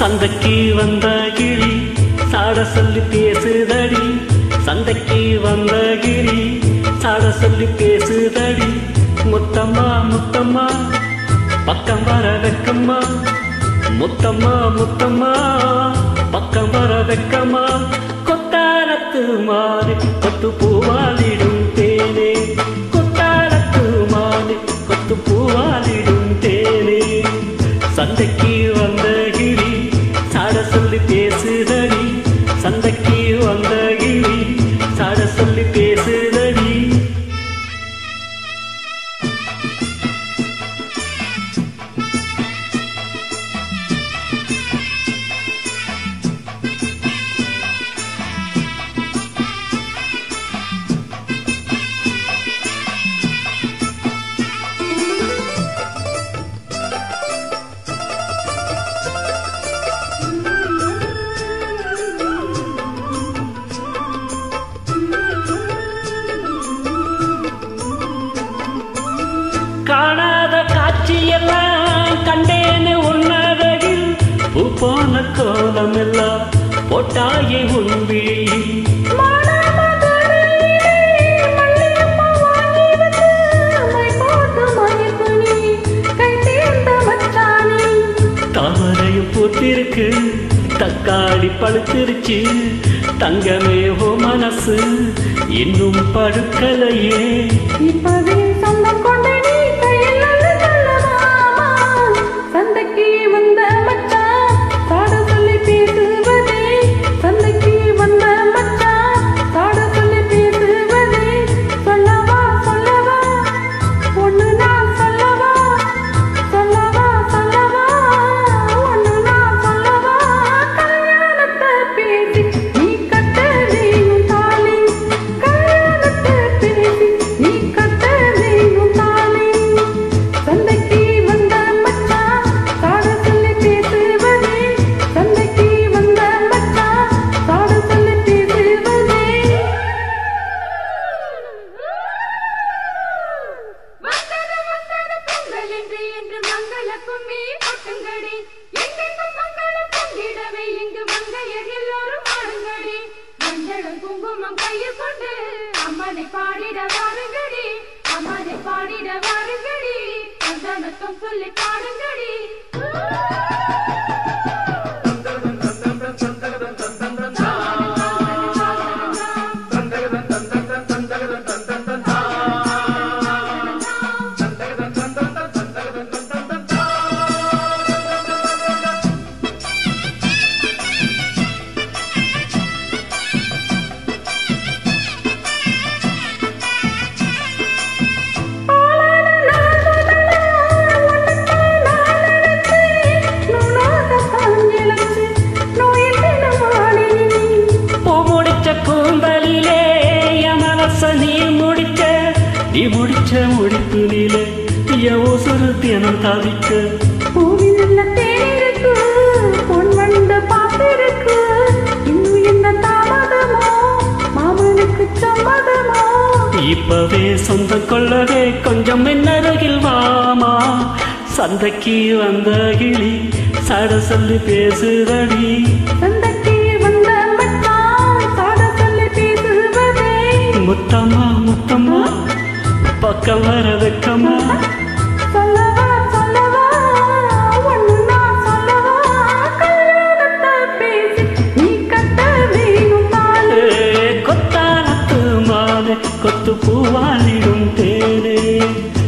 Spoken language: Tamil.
சந்தைக்கு வந்த கிளி சாட சொல்லி பேசுதடி சந்தைக்கு வந்த கிளி சாட சொல்லி பேசுதடி முத்தம்மா முத்தம்மா பக்கம் வர வெக்கம்மா முத்தம்மா முத்தம்மா பக்கம் வர வெக்கம்மா கொத்தாரத்து மாறி கொத்து பூவாலிடும் தேனே கொத்தாரத்து மாறி கொத்து பூவாலிடும் தேனே சந்தைக்கு வந்த கிளி சாட சொல்லி பேசுதடி சந்தைக்கு வந்த கிளி சாட சொல்லி பேசுதடி காணாத காட்சியெல்லாம் கண்டேனே உன்னதகில் பூ போன கோலம் எல்லாம் போட்டாயே உன் விழியில் தாமரையும் பூத்திருக்கு தக்காளி பழுத்திருச்சு தங்கமே ஓ மனசு இன்னும் படுக்கலையே இப்பவே சொந்தம் கொண்ட நீ கையில் நல்ல சொல்லலாமா? சந்தைக்கு வந்த மச்சான் சாட சொல்லி பேசுவதே சந்தைக்கு வந்த மச்சான் சாட சொல்லி பேசுவதே சொல்லவா சொல்லவா ஒண்ணு நான் சொல்லவா சொல்லவா சொல்லவா ஒண்ணு நான் சொல்லவா கல்யாணத்தை பேசி நீ கட்ட வேணும் தாலி கல்யாணத்தை பேசி நீ கட்ட வேணும் தாலி சந்தைக்கு வந்த மச்சான் சாட சொல்லி பேசுவதே சந்தைக்கு வந்த மச்சான் சாட சொல்லி பேசுவதே வந்தது வந்தது பொங்கல் என்று என்று மங்கள கும்மி கொட்டுங்கடி எங்கெங்கும் மங்களம் பொங்கிடவே இங்கு மங்கையர் எல்லோரும் ஆடுங்கடி மஞ்சளும் குங்குமம் கையில் கொண்டு அம்மனை பாடிட வாருங்கடி அம்மனை பாடிட வாருங்கடி சந்தனத்தம் சொல்லி பாடுங்கடி பூ முடிச்ச கூந்தலிலே என் மனச நீ முடிச்ச நீ முடிச்ச முடிப்பினிலே என் உசுறு தினம் தவிக்க இப்பவே சொந்தம் கொள்ளவே கொஞ்சம் மின்னருகில் வாமா சந்தைக்கு வந்த கிளி சட சொல்லி பேசுதடி முத்தம்மா முத்தம்மா பக்கம் வர வெக்கம்மா சொல்லவா சொல்லவா ஒண்ணு நான் சொல்லவா கல்யாணத்தை பேசி நீ கட்ட வேணும் தாலி ஏ, கொத்தானத்து மாலை கொத்து பூவாலிடும் தேனே